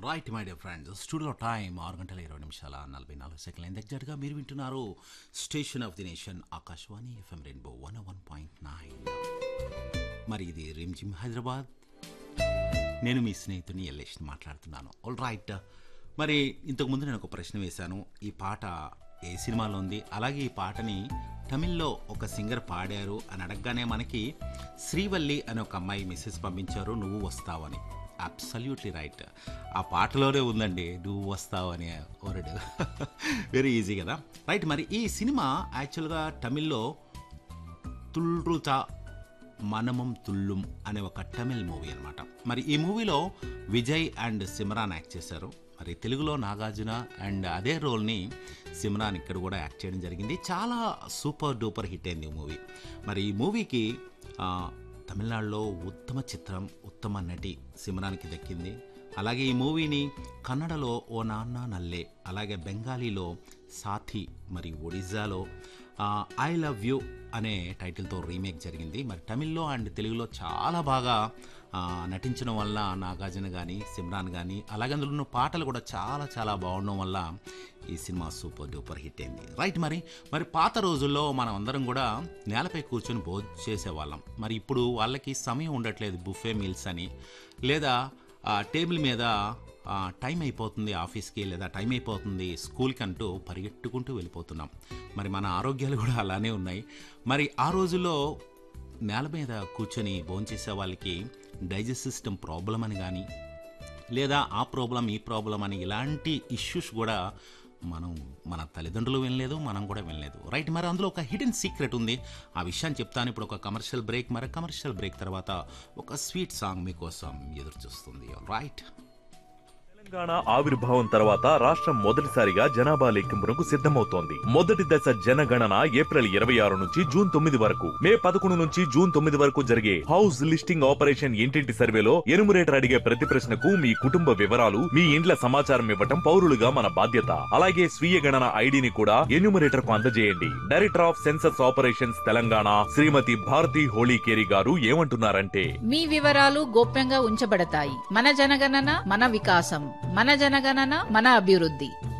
right my dear friends studio time ఆరు గంటల ఇరవై నిమిషాల నలభై నాలుగు సెకండ్ల దగ్గరగా మీరు వింటున్నారు station of the nation Akashvani FM rainbow one one point nine మరి ఇది రిమ్జిమ్ హైదరాబాద్ నేను మీ స్నేహితుని ఎల్లేష్ మాట్లాడుతున్నాను ఆల్ రైట్ మరి ఇంతకుముందు నేను ఒక ప్రశ్న వేశాను ఈ పాట ఏ సినిమాలో ఉంది అలాగే ఈ పాటని తమిళ్లో ఒక సింగర్ పాడారు అని అడగగానే మనకి శ్రీవల్లి అనే ఒక అమ్మాయి మెసేజ్ పంపించారు నువ్వు వస్తావని అబ్సల్యూట్లీ రైట్ ఆ పాటలోనే ఉందండి నువ్వు వస్తావు అనే వర్డ్ వెరీ ఈజీ కదా రైట్ మరి ఈ సినిమా యాక్చువల్గా తమిళ్లో తుల్రుతా మనమం తుల్లుం అనే ఒక తమిళ్ మూవీ అనమాట మరి ఈ మూవీలో విజయ్ అండ్ సిమ్రాన్ యాక్ట్ చేశారు మరి తెలుగులో నాగార్జున అండ్ అదే రోల్ని సిమ్రాన్ ఇక్కడ కూడా యాక్ట్ చేయడం జరిగింది చాలా సూపర్ డూపర్ హిట్ అయింది ఈ మూవీ మరి ఈ మూవీకి ఆ, తమిళనాడులో ఉత్తమ చిత్రం ఉత్తమ నటి సిమ్రాన్కి దక్కింది అలాగే ఈ మూవీని కన్నడలో ఓ నాన్న నల్లే అలాగే బెంగాలీలో సాథి మరి ఒడిజాలో ఐ లవ్ యూ అనే టైటిల్తో రీమేక్ జరిగింది మరి తమిళ్లో అండ్ తెలుగులో చాలా బాగా ఆ, నటించడం వల్ల నాగార్జున కానీ సిమ్రాన్ కానీ అలాగే అందులో ఉన్న పాటలు కూడా చాలా చాలా బాగుండడం వల్ల ఈ సినిమా సూపర్ డూపర్ హిట్ అయింది రైట్ మరి మరి పాత రోజుల్లో మనం అందరం కూడా నేలపై కూర్చొని భోజనం చేసేవాళ్ళం మరి ఇప్పుడు వాళ్ళకి సమయం ఉండట్లేదు బుఫే మీల్స్ అని లేదా ఆ, టేబుల్ మీద ఆ, టైం అయిపోతుంది ఆఫీస్కి లేదా టైం అయిపోతుంది స్కూల్కి అంటూ పరిగెట్టుకుంటూ వెళ్ళిపోతున్నాం మరి మన ఆరోగ్యాలు కూడా అలానే ఉన్నాయి మరి ఆ రోజుల్లో నేల మీద కూర్చొని భోంచేసే వాళ్ళకి డైజెస్ట్ సిస్టమ్ ప్రాబ్లం అని కానీ లేదా ఆ ప్రాబ్లం ఈ ప్రాబ్లం అని ఇలాంటి ఇష్యూస్ కూడా మనం మన తల్లిదండ్రులు వినలేదు మనం కూడా వినలేదు రైట్ మరి అందులో ఒక హిడెన్ సీక్రెట్ ఉంది ఆ విషయాన్ని చెప్తాను ఇప్పుడు ఒక కమర్షియల్ బ్రేక్ మరి కమర్షియల్ బ్రేక్ తర్వాత ఒక స్వీట్ సాంగ్ మీకోసం ఎదురు చూస్తుంది రైట్ తెలంగాణ ఆవిర్భావం తర్వాత రాష్ట్రం మొదటిసారిగా జనాభా లెక్కింపునకు సిద్ధమవుతోంది మొదటి దశ జనగణన ఏప్రిల్ ఇరవై ఆరు నుంచి జూన్ తొమ్మిది వరకు మే పదకొండు నుంచి జూన్ తొమ్మిది వరకు జరిగే హౌస్ లిస్టింగ్ ఆపరేషన్ ఇంటింటి సర్వేలో ఎనుమరేటర్ అడిగే ప్రతి ప్రశ్నకు మీ కుటుంబ వివరాలు మీ ఇండ్ల సమాచారం ఇవ్వటం పౌరులుగా మన బాధ్యత అలాగే స్వీయ గణన ఐడిని కూడా ఎన్యూమరేటర్ కు అందజేయండి director of census operations Telangana Shrimati Bharati Holikeri గారు ఏమంటున్నారంటే మీ వివరాలు గోప్యంగా ఉంచబడతాయి మన జనగణన మన వికాసం మన జనగణన మన అభివృద్ధి